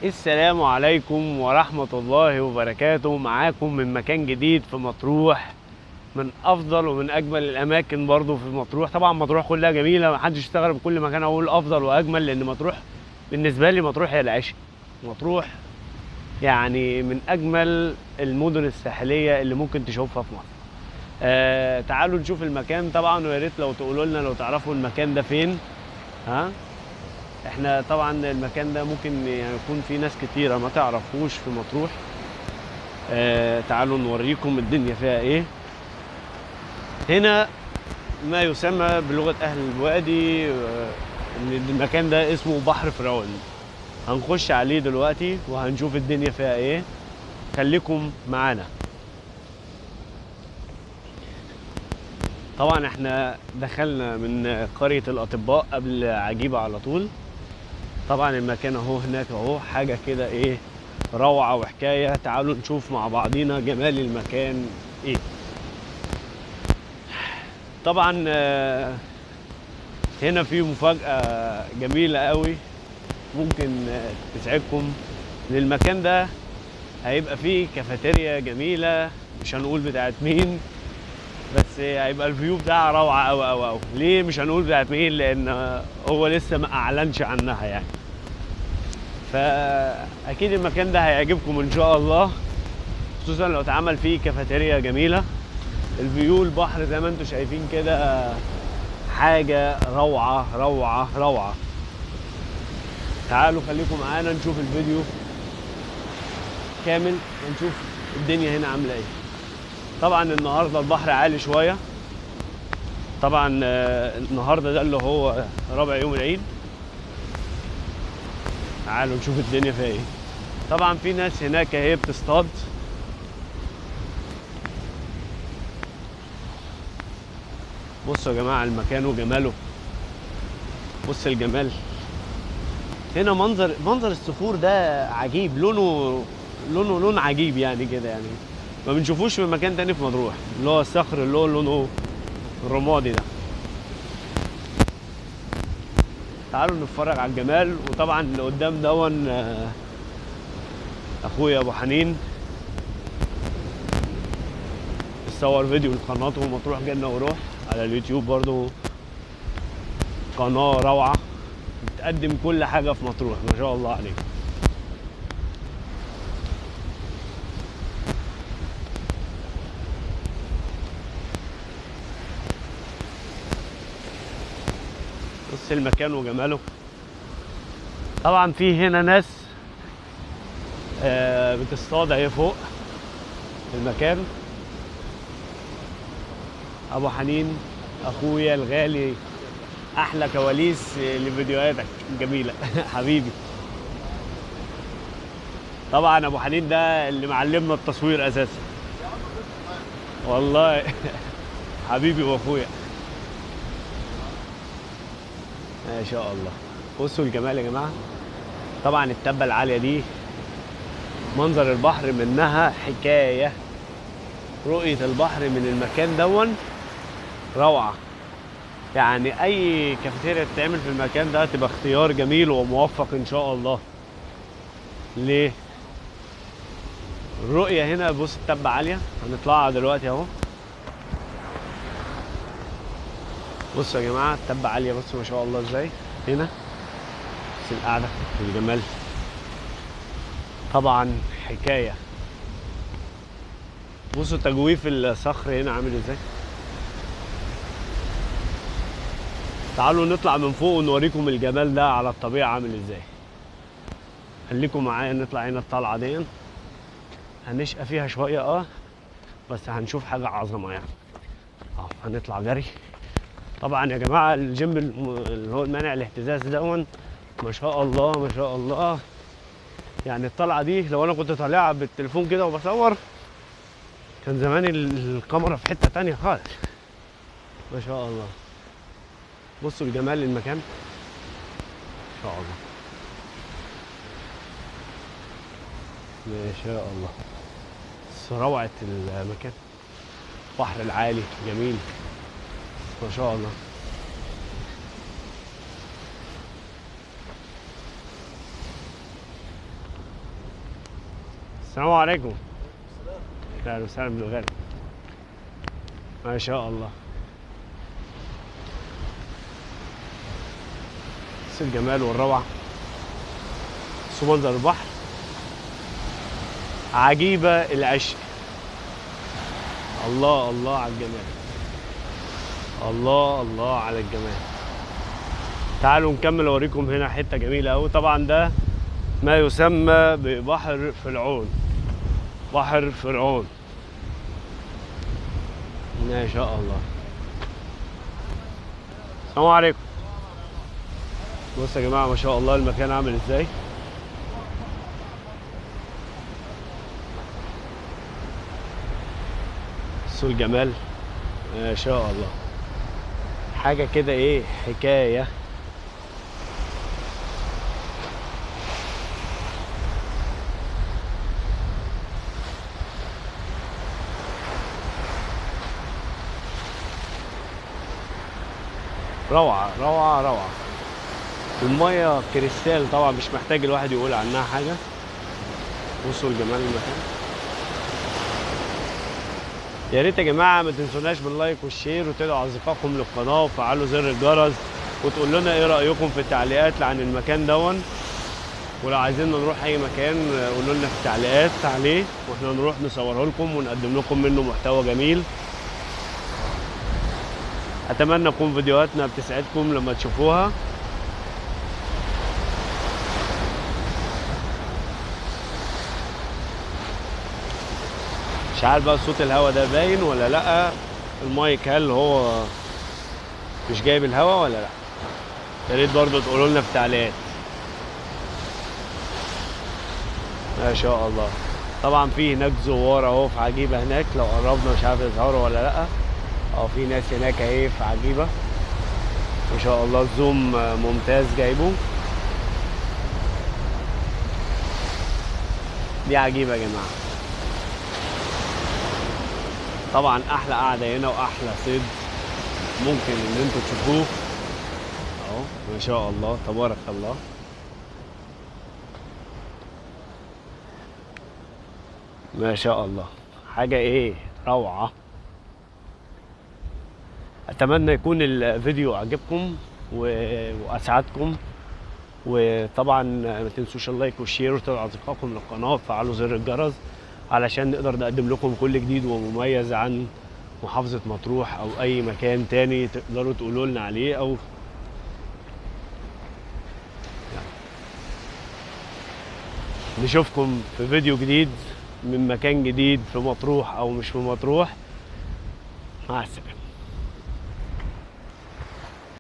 السلام عليكم ورحمة الله وبركاته معاكم من مكان جديد في مطروح من أفضل ومن أجمل الأماكن برضو في مطروح طبعا مطروح كلها جميلة محدش يستغرب كل مكان أقول أفضل وأجمل لأن مطروح بالنسبة لي مطروح هي العشق مطروح يعني من أجمل المدن الساحلية اللي ممكن تشوفها في مصر آه تعالوا نشوف المكان طبعا ويا ريت لو تقولوا لنا لو تعرفوا المكان ده فين ها احنا طبعا المكان ده ممكن يعني يكون في ناس كتيرة ما تعرفوش في مطروح آه تعالوا نوريكم الدنيا فيها ايه هنا ما يسمى بلغة أهل الوادي آه، إن المكان ده اسمه بحر فرعون هنخش عليه دلوقتي وهنشوف الدنيا فيها ايه خليكم معانا طبعا احنا دخلنا من قرية الأطباء قبل عجيبة على طول طبعا المكان اهو هناك اهو حاجة كده ايه روعة وحكاية تعالوا نشوف مع بعضينا جمال المكان ايه طبعا آه، هنا في مفاجأة جميلة قوي ممكن آه، تسعدكم للمكان ده هيبقى فيه كافيتيريا جميلة مش هنقول بتاعت مين بس هيبقى الفيو بتاعها روعة أوي أوي أوي ليه مش هنقول بتاعت مين لأن هو لسه ما أعلنش عنها يعني فأكيد المكان ده هيعجبكم إن شاء الله خصوصا لو اتعمل فيه كافيتيريا جميلة الفيو البحر زي ما انتم شايفين كده حاجة روعة روعة روعة تعالوا خليكم معانا نشوف الفيديو كامل ونشوف الدنيا هنا عاملة ايه طبعا النهارده البحر عالي شويه طبعا آه، النهارده ده اللي هو رابع يوم العيد تعالوا نشوف الدنيا فيها ايه طبعا في ناس هناك اهي بتصطاد بصوا يا جماعه المكان وجماله بص الجمال هنا منظر منظر الصخور ده عجيب لونه لونه لون عجيب يعني كده يعني ما بنشوفوش في مكان تاني في مطروح اللي هو الصخر اللي هو لونه الرمادي ده تعالوا نتفرج على الجمال وطبعا اللي قدام دون آه، اخويا ابو حنين صور فيديو لقناته مطروح جنة وروح على اليوتيوب برضو قناة روعة بتقدم كل حاجة في مطروح ما شاء الله عليه بص المكان وجماله طبعا في هنا ناس آه، بتصطاد اهي فوق في المكان ابو حنين اخويا الغالي احلى كواليس لفيديوهاتك جميله حبيبي طبعا ابو حنين ده اللي معلمنا التصوير اساسا والله حبيبي واخويا ما شاء الله بصوا الجمال يا جماعه طبعا التبه العاليه دي منظر البحر منها حكايه رؤيه البحر من المكان دون روعه يعني اي كافيتيريا تتعمل في المكان ده تبقى اختيار جميل وموفق ان شاء الله ليه الرؤيه هنا بص التبه عاليه هنطلعها دلوقتي اهو بصوا يا جماعه التبه عاليه بصوا ما شاء الله ازاي هنا بس القعده الجمال طبعا حكايه بصوا تجويف الصخر هنا عامل ازاي تعالوا نطلع من فوق ونوريكم الجمال ده على الطبيعه عامل ازاي خليكم معايا نطلع هنا الطلعه دي هنشقى فيها شويه اه بس هنشوف حاجه عظمه يعني اه هنطلع جري طبعا يا جماعه الجيم الم- اللي هو المانع الاهتزاز دون ما شاء الله ما شاء الله يعني الطلعه دي لو انا كنت طالعها بالتليفون كده وبصور كان زمان ال- الكاميرا في حته تانية خالص ما شاء الله بصوا الجمال المكان ما شاء الله ما شاء الله بس روعة المكان البحر العالي جميل ما شاء الله السلام عليكم اهلا وسهلا بالغالي ما شاء الله بس الجمال والروعة بصوا منظر البحر عجيبة العشق الله الله على الجمال الله الله على الجمال تعالوا نكمل اوريكم هنا حتة جميلة أوي طبعا ده ما يسمى ببحر فرعون بحر فرعون ما شاء الله السلام عليكم بصوا يا جماعة ما شاء الله المكان عامل ازاي بصوا الجمال ما شاء الله حاجة كده ايه حكاية روعة روعة روعة المية كريستال طبعا مش محتاج الواحد يقول عنها حاجة بصوا لجمال المكان يا ريت يا جماعة ما تنسوناش باللايك والشير وتدعوا أصدقائكم للقناة وفعلوا زر الجرس وتقول لنا إيه رأيكم في التعليقات عن المكان دون ولو عايزين نروح أي مكان قولوا لنا في التعليقات عليه وإحنا نروح نصوره لكم ونقدم لكم منه محتوى جميل اتمنى تكون فيديوهاتنا بتسعدكم لما تشوفوها مش عارف بقى صوت الهوا ده باين ولا لا المايك هل هو مش جايب الهوا ولا لا يا ريت برضه تقولوا لنا في التعليقات ما شاء الله طبعا في هناك زوار اهو في عجيبه هناك لو قربنا مش عارف يظهروا ولا لا اه في ناس هناك اهي في عجيبه ما شاء الله الزوم ممتاز جايبه دي عجيبه يا جماعه طبعا احلى قعده هنا واحلى صيد ممكن ان انتوا تشوفوه اهو ما شاء الله تبارك الله ما شاء الله حاجه ايه روعه اتمنى يكون الفيديو عجبكم و- واسعدكم وطبعا ما تنسوش اللايك والشير وتابعوا اصدقائكم للقناه وتفعلوا زر الجرس علشان نقدر نقدم لكم كل جديد ومميز عن محافظه مطروح او اي مكان تاني تقدروا تقولوا لنا عليه او نشوفكم في فيديو جديد من مكان جديد في مطروح او مش في مطروح مع السلامه